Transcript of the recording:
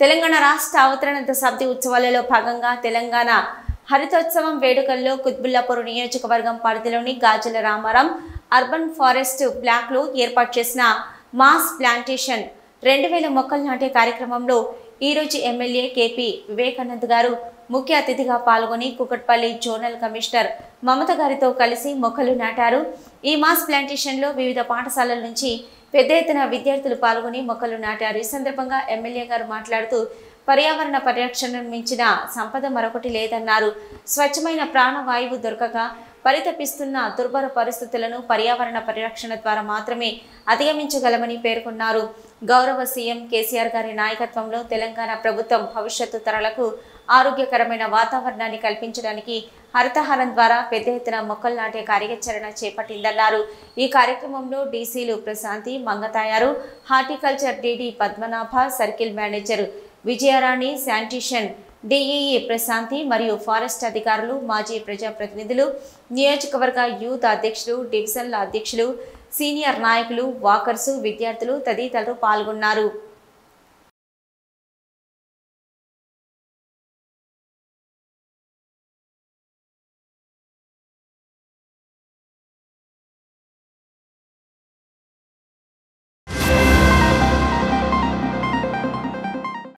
తెలంగాణ రాష్ట్ర అవతరణ దశాబ్ది ఉత్సవాలలో భాగంగా తెలంగాణ హరితోత్సవం వేడుకల్లో కుత్బుల్లాపూర్ నియోజకవర్గం పరిధిలోని గాజుల రామారం అర్బన్ ఫారెస్ట్ బ్లాక్లో ఏర్పాటు చేసిన మాస్ ప్లాంటేషన్ రెండు వేల మొక్కలు నాటే కార్యక్రమంలో ఈరోజు ఎమ్మెల్యే కేపీ వివేకానంద్ గారు ముఖ్య అతిథిగా పాల్గొని కుకట్పల్లి జోనల్ కమిషనర్ మమత గారితో కలిసి మొక్కలు నాటారు ఈ మాస్ ప్లాంటేషన్లో వివిధ పాఠశాలల నుంచి పెద్ద ఎత్తున విద్యార్థులు పాల్గొని మొక్కలు నాటారు ఈ సందర్భంగా ఎమ్మెల్యే గారు మాట్లాడుతూ పర్యావరణ పరిరక్షణ మించిన సంపద మరొకటి లేదన్నారు స్వచ్ఛమైన ప్రాణవాయువు దొరకక పరితపిస్తున్న దుర్భర పరిస్థితులను పర్యావరణ పరిరక్షణ ద్వారా మాత్రమే అధిగమించగలమని పేర్కొన్నారు గౌరవ సీఎం కేసీఆర్ గారి నాయకత్వంలో తెలంగాణ ప్రభుత్వం భవిష్యత్తు తరాలకు ఆరోగ్యకరమైన వాతావరణాన్ని కల్పించడానికి హరితహారం ద్వారా పెద్ద ఎత్తున మొక్కలు నాటే కార్యాచరణ చేపట్టిందన్నారు ఈ కార్యక్రమంలో డీసీలు Prashanti Mangatayaru horticulture DD Padmanabha circle manager Vijayarani sanitation DEE Prashanti మరియు ఫారెస్ట్ అధికారులు మాజీ ప్రజాప్రతినిధులు నియోజకవర్గ యూత్ అధ్యక్షులు డివిజన్ల అధ్యక్షులు సీనియర్ నాయకులు వాకర్సు విద్యార్థులు తదితరులు పాల్గొన్నారు